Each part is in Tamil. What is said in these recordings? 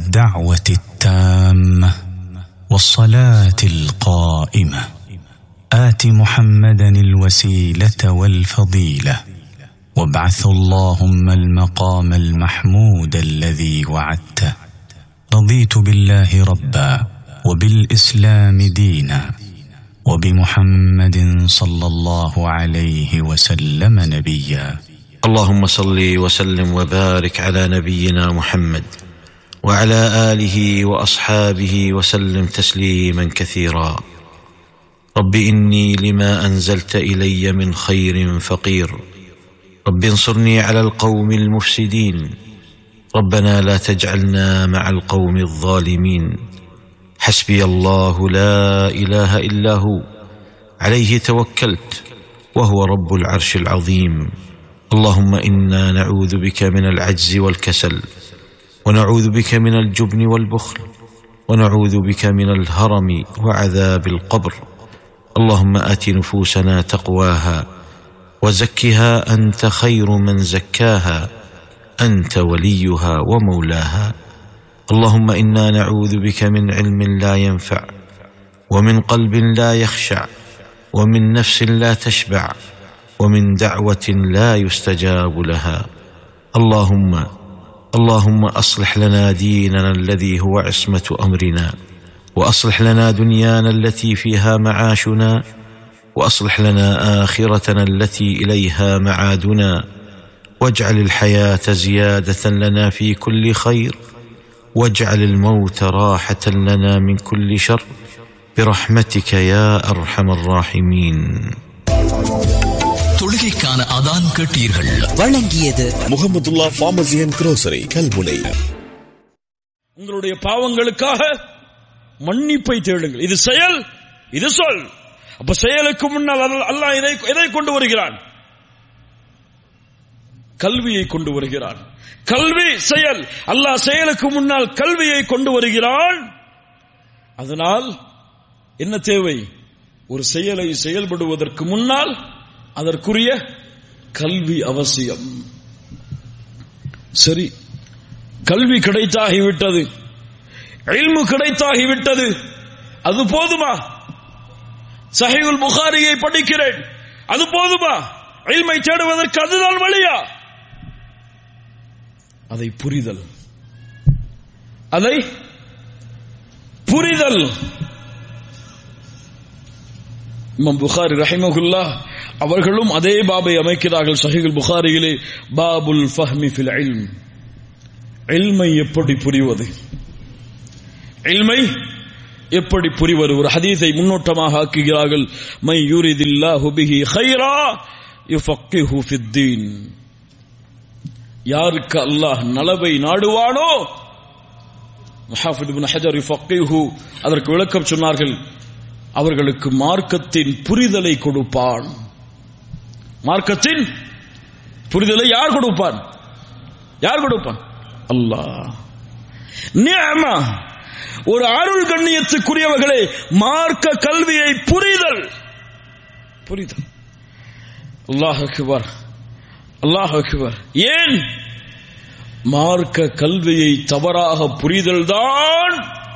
الدعوه التامه والصلاه القائمه ات محمدا الوسيله والفضيله وابعث اللهم المقام المحمود الذي وعدته رضيت بالله ربا وبالاسلام دينا وبمحمد صلى الله عليه وسلم نبيا اللهم صل وسلم وبارك على نبينا محمد وعلى اله واصحابه وسلم تسليما كثيرا رب اني لما انزلت الي من خير فقير رب انصرني على القوم المفسدين ربنا لا تجعلنا مع القوم الظالمين حسبي الله لا اله الا هو عليه توكلت وهو رب العرش العظيم اللهم انا نعوذ بك من العجز والكسل ونعوذ بك من الجبن والبخل ونعوذ بك من الهرم وعذاب القبر اللهم ات نفوسنا تقواها وزكها انت خير من زكاها انت وليها ومولاها اللهم انا نعوذ بك من علم لا ينفع ومن قلب لا يخشع ومن نفس لا تشبع ومن دعوه لا يستجاب لها اللهم اللهم اصلح لنا ديننا الذي هو عصمه امرنا واصلح لنا دنيانا التي فيها معاشنا واصلح لنا اخرتنا التي اليها معادنا واجعل الحياه زياده لنا في كل خير واجعل الموت راحه لنا من كل شر برحمتك يا ارحم الراحمين தொழுகைக்கான அதான் கேட்டீர்கள் வழங்கியது Muhammadulla pharmacy and grocery Kalmunai உங்களுடைய பாவங்களுக்காக மன்னிப்பை தேடுங்கள் இது செயல் இது சொல் அப்ப செயலுக்கு முன்னால் அல்ல- அல்லாஹ் எதை எதை கொண்டு வருகிறான் கல்வியை கொண்டு வருகிறான் கல்வி செயல் அல்லாஹ் செயலுக்கு முன்னால் கல்வியை கொண்டு வருகிறான் அதனால் என்ன தேவை ஒரு செயலை செயல்படுவதற்கு முன்னால் அதற்குரிய கல்வி அவசியம் சரி கல்வி கிடைத்தாகிவிட்டது இல்மு கிடைத்தாகிவிட்டது அது போதுமா சஹீகுல் புகாரியை படிக்கிறேன் அது போதுமா இல்மை தேடுவதற்கு அதுதான் வழியா அதை புரிதல் அதை புரிதல் இமாம் புகாரி ரஹிமகுல்லா அவர்களும் அதே பாபை அமைக்கிறார்கள் சஹீகுல் புகாரியிலே பாபுல் ஃபஹ்மி ஃபில் இல்ம் இல்மை எப்படி புரிவது இல்மை எப்படி புரிவது ஒரு ஹதீஸை முன்னோட்டமாக ஆக்குகிறார்கள் மை யூரிதில்லாஹு பிஹி கைரா யுஃபக்கிஹு ஃபித்தீன் யாருக்கு அல்லாஹ் நலவை நாடுவானோ முஹாஃபித் இப்னு ஹஜர் யுஃபக்கிஹு அதற்கு விளக்கம் சொன்னார்கள் அவர்களுக்கு மார்க்கத்தின் புரிதலை கொடுப்பான் மார்க்கத்தின் புரிதலை யார் கொடுப்பான் யார் கொடுப்பான் அல்லாஹ் நியமா ஒரு அருள் கண்ணியத்துக்குரியவர்களே மார்க்க கல்வியை புரிதல் புரிதல் அல்லாஹ் அக்பர் அல்லாஹ் அக்பர் ஏன் மார்க்க கல்வியை தவறாக புரிதல் தான்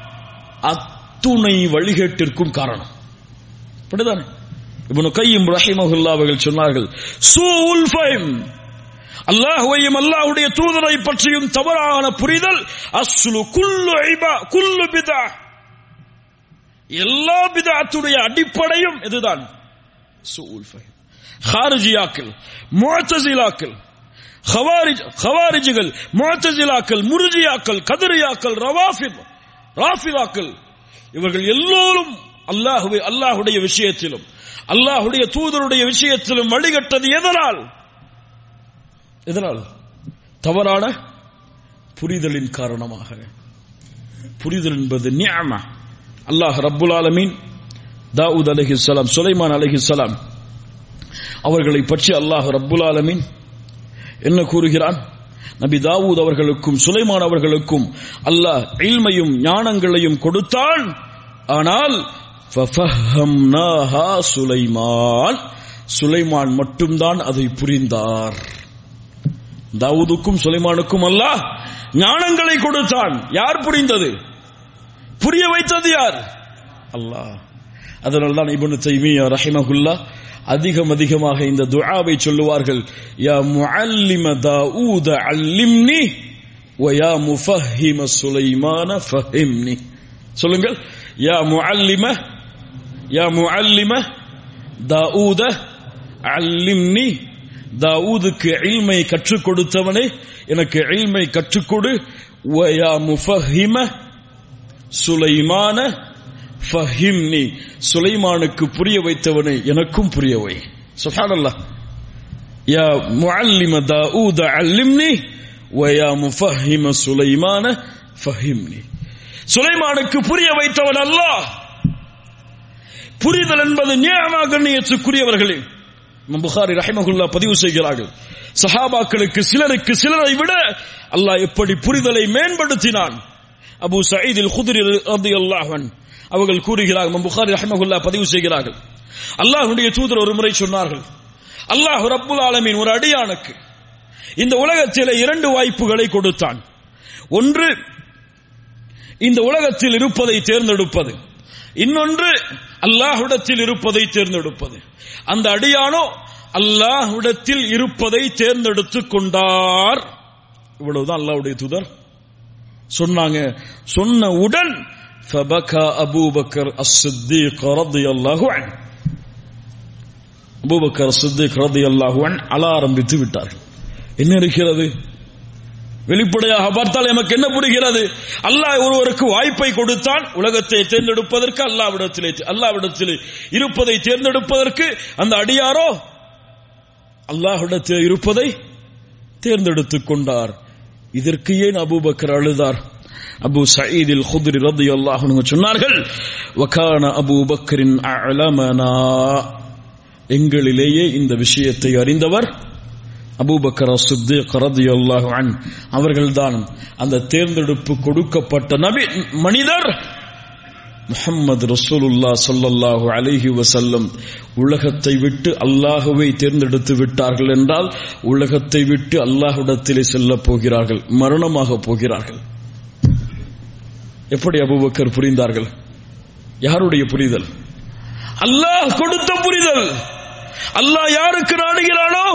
அத்துணை வழிகேட்டிற்கும் காரணம் அப்படிதானே இப்னு கையும் ரஹிமஹுல்லா அவர்கள் சொன்னார்கள் சூல் ஃபஹம் அல்லாஹுவையும் அல்லாஹ்வுடைய தூதரை பற்றியும் தவறான புரிதல் அஸ்லு குல்லு ஐபா குல்லு பிதா எல்லா பிதாத்துடைய அடிப்படையும் இதுதான் சூல் ஃபஹம் ஹாரிஜியாக்கள் முஅத்தசிலாக்கள் ஹவாரிஜ் ஹவாரிஜிகள் முஅத்தசிலாக்கள் முர்ஜியாக்கள் கதரியாக்கள் ரவாஃபித் ராஃபிதாக்கள் இவர்கள் எல்லோரும் அல்லாஹுவை அல்லாஹுடைய விஷயத்திலும் அல்லாஹுடைய தூதருடைய விஷயத்திலும் வழிகட்டது எதனால் எதனால் தவறான புரிதலின் காரணமாக புரிதல் என்பது நியமா அல்லாஹ் ரப்புல் ஆலமீன் தாவூத் அலைஹிஸ்ஸலாம் சுலைமான் அலைஹிஸ்ஸலாம் அவர்களை பற்றி அல்லாஹ் ரப்புல் ஆலமீன் என்ன கூறுகிறான் நபி தாவூத் அவர்களுக்கும் சுலைமான் அவர்களுக்கும் அல்லாஹ் இல்மையும் ஞானங்களையும் கொடுத்தான் ஆனால் ஃபஃபஹம்னாஹா சுலைமான் சுலைமான் மட்டும்தான் அதை புரிந்தார் தாவூதுக்கும் சுலைமானுக்கும் அல்லாஹ் ஞானங்களை கொடுத்தான் யார் புரிந்தது புரிய வைத்தது யார் அல்லாஹ் அதனால்தான் தான் இப்னு தைமியா ரஹிமகுல்லா அதிகம் அதிகமாக இந்த துஆவை சொல்லுவார்கள் யா முஅல்லிம தாவூத அல்லிம்னி வயா முஃபஹிம சுலைமான ஃபஹிம்னி சொல்லுங்கள் யா முஅல்லிம யா முஅல்லிம தாவூத அல்லிம்னி தாவூதுக்கு இல்மை கற்றுக் கொடுத்தவனே எனக்கு இல்மை கற்றுக்கொடு வயா முஃபஹிம சுலைமான ஃபஹிம்னி சுலைமானுக்கு புரிய வைத்தவனை எனக்கும் புரிய வை சுப்ஹானல்லாஹ் யா முஅல்லிம தாவூத அல்லிம்னி வயா முஃபஹிம சுலைமான ஃபஹிம்னி சுலைமானுக்கு புரிய வைத்தவன் அல்லாஹ் புரிதல் என்பது நியமா கண்ணியத்துக்குரியவர்களே இமாம் புகாரி ரஹிமகுல்லா பதிவு செய்கிறார்கள் சஹாபாக்களுக்கு சிலருக்கு சிலரை விட அல்லாஹ் எப்படி புரிதலை மேம்படுத்தினான் அபு சயீதில் குதிரி ரலியல்லாஹு அன்ஹு அவர்கள் கூறுகிறார்கள் இமாம் புகாரி ரஹிமகுல்லா பதிவு செய்கிறார்கள் அல்லாஹ்வுடைய தூதர் ஒரு முறை சொன்னார்கள் அல்லாஹ் ரப்புல் ஆலமீன் ஒரு அடியானுக்கு இந்த உலகத்திலே இரண்டு வாய்ப்புகளை கொடுத்தான் ஒன்று இந்த உலகத்தில் இருப்பதை தேர்ந்தெடுப்பது இன்னொன்று அல்லாஹ்விடத்தில் இருப்பதை தேர்ந்தெடுப்பது அந்த அடியானோ அல்லாஹ்விடத்தில் இருப்பதை தேர்ந்தெடுத்துக் கொண்டார் இவ்வளவுதான் அல்லாஹ்வுடைய தூதர் சொன்னாங்க சொன்னவுடன் فبكى أبو بكر الصديق رضي الله عنه அபூபக்கர் சித்திக் ரதியல்லாஹு அன் அழ ஆரம்பித்து விட்டார்கள் என்ன இருக்கிறது வெளிப்படையாக பார்த்தால் எமக்கு என்ன புரிகிறது அல்லாஹ் ஒருவருக்கு வாய்ப்பை கொடுத்தான் உலகத்தை தேர்ந்தெடுப்பதற்கு அல்லாவிடத்திலே அல்லாவிடத்திலே இருப்பதை தேர்ந்தெடுப்பதற்கு அந்த அடியாரோ அல்லாஹ்விடத்தில் இருப்பதை தேர்ந்தெடுத்துக் கொண்டார் இதற்கு ஏன் அபூபக்கர் அழுதார் அபு சயீதில் குதிரி ரதி அல்லாஹ் சொன்னார்கள் வகான அபு பக்கரின் அலமனா எங்களிலேயே இந்த விஷயத்தை அறிந்தவர் அபூபக்கர் சித்திக் ரதியல்லாஹு அன் அவர்கள்தான் அந்த தேர்ந்தெடுப்பு கொடுக்கப்பட்ட நபி மனிதர் முஹம்மது ரசூலுல்லா சொல்லல்லாஹு அலைஹி வசல்லம் உலகத்தை விட்டு அல்லாஹுவை தேர்ந்தெடுத்து விட்டார்கள் என்றால் உலகத்தை விட்டு அல்லாஹ்விடத்திலே செல்லப் போகிறார்கள் மரணமாக போகிறார்கள் எப்படி அபூபக்கர் புரிந்தார்கள் யாருடைய புரிதல் அல்லாஹ் கொடுத்த புரிதல் அல்லாஹ் யாருக்கு நாடுகிறானோ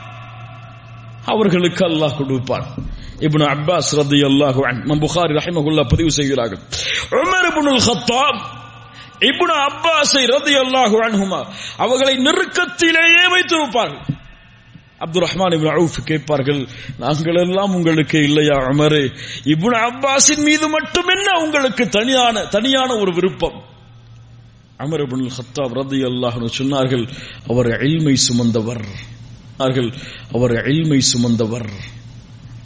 அவர்களுக்கு அல்லாஹ் கொடுப்பான் இப்னு அப்பாஸ் ரதி அல்லாஹு நம் புகாரி ரஹிமகுல்லா பதிவு செய்கிறார்கள் உமர் இப்னுல் ஹத்தாப் இப்னு அப்பாஸை ரதி அல்லாஹு அன்ஹுமா அவர்களை நெருக்கத்திலேயே வைத்திருப்பார்கள் அப்துல் ரஹ்மான் இப்னு அவுஃப் கேட்பார்கள் நாங்கள் எல்லாம் உங்களுக்கு இல்லையா உமரே இப்னு அப்பாஸின் மீது மட்டும் என்ன உங்களுக்கு தனியான தனியான ஒரு விருப்பம் அமர் இப்னுல் ஹத்தாப் ரதி அல்லாஹ் சொன்னார்கள் அவர் இல்மை சுமந்தவர் அவர் இல்மை சுமந்தவர்